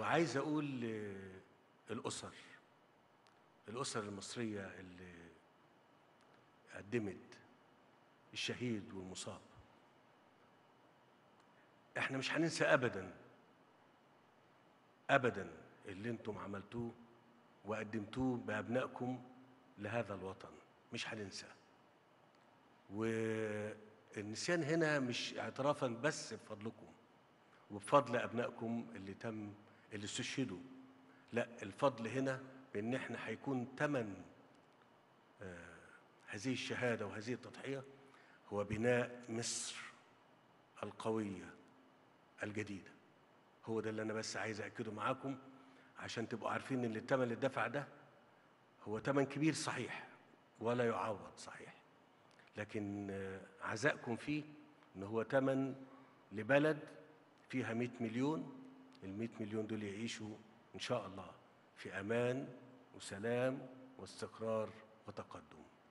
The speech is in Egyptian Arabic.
وعايز اقول للاسر الاسر المصريه اللي قدمت الشهيد والمصاب احنا مش هننسى ابدا ابدا اللي انتم عملتوه وقدمتوه بابنائكم لهذا الوطن مش هننساه والنسيان هنا مش اعترافا بس بفضلكم وبفضل ابنائكم اللي تم اللي استشهدوا لا الفضل هنا بان احنا هيكون ثمن هذه الشهاده وهذه التضحيه هو بناء مصر القويه الجديده هو ده اللي انا بس عايز اكده معاكم عشان تبقوا عارفين ان الثمن اللي اتدفع ده هو ثمن كبير صحيح ولا يعوض صحيح لكن عزائكم فيه ان هو ثمن لبلد فيها 100 مليون ال 100 مليون دول يعيشوا ان شاء الله في امان وسلام واستقرار وتقدم